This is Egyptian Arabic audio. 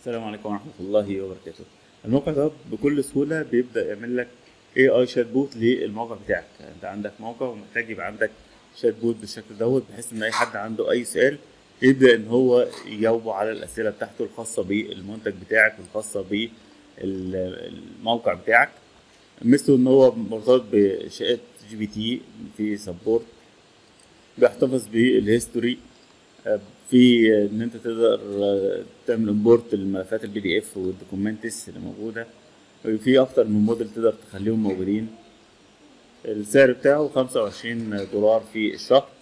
السلام عليكم ورحمة الله وبركاته الموقع ده بكل سهولة بيبدأ يعمل لك اي اي شات بوت للموقع بتاعك انت عندك موقع ومحتاج يبقى عندك شات بوت بالشكل دوت بحيث ان اي حد عنده اي سؤال يبدأ ان هو يجاوبه على الاسئلة بتاعته الخاصة بالمنتج بتاعك والخاصة بالموقع بتاعك مثله ان هو مرتبط بشات جي بي تي في سبورت بيحتفظ بالهيستوري في ان انت تقدر تعمل امبورت للملفات البي دي اف والدوكيومنتس اللي موجوده في اكتر من موديل تقدر تخليهم موجودين السعر بتاعه خمسة وعشرين دولار في الشهر